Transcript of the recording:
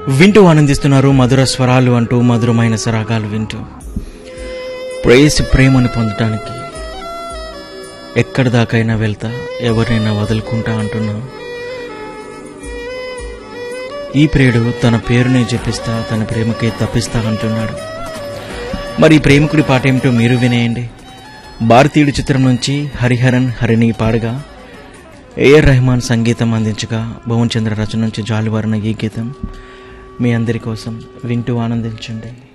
వింటూ ఆనందిస్తున్నారు మధుర స్వరాలు అంటూ మధురమైన సరాగాలు వింటూ ప్రేయసి ప్రేమను పొందటానికి ఎక్కడి దాకైనా వెళ్తా ఎవరినైనా వదులుకుంటా అంటున్నా ఈ ప్రియుడు తన పేరునే చెప్పిస్తా తన ప్రేమకే తప్పిస్తా అంటున్నాడు మరి ఈ ప్రేమికుడి పాట ఏమిటో మీరు వినేయండి భారతీయుడి చిత్రం నుంచి హరిహరన్ హరిణి పాడగా ఏఆర్ రెహమాన్ సంగీతం అందించగా భువన్ చంద్ర రచన నుంచి జాలివారిన ఈ గీతం మీ అందరి కోసం వింటూ ఆనందించండి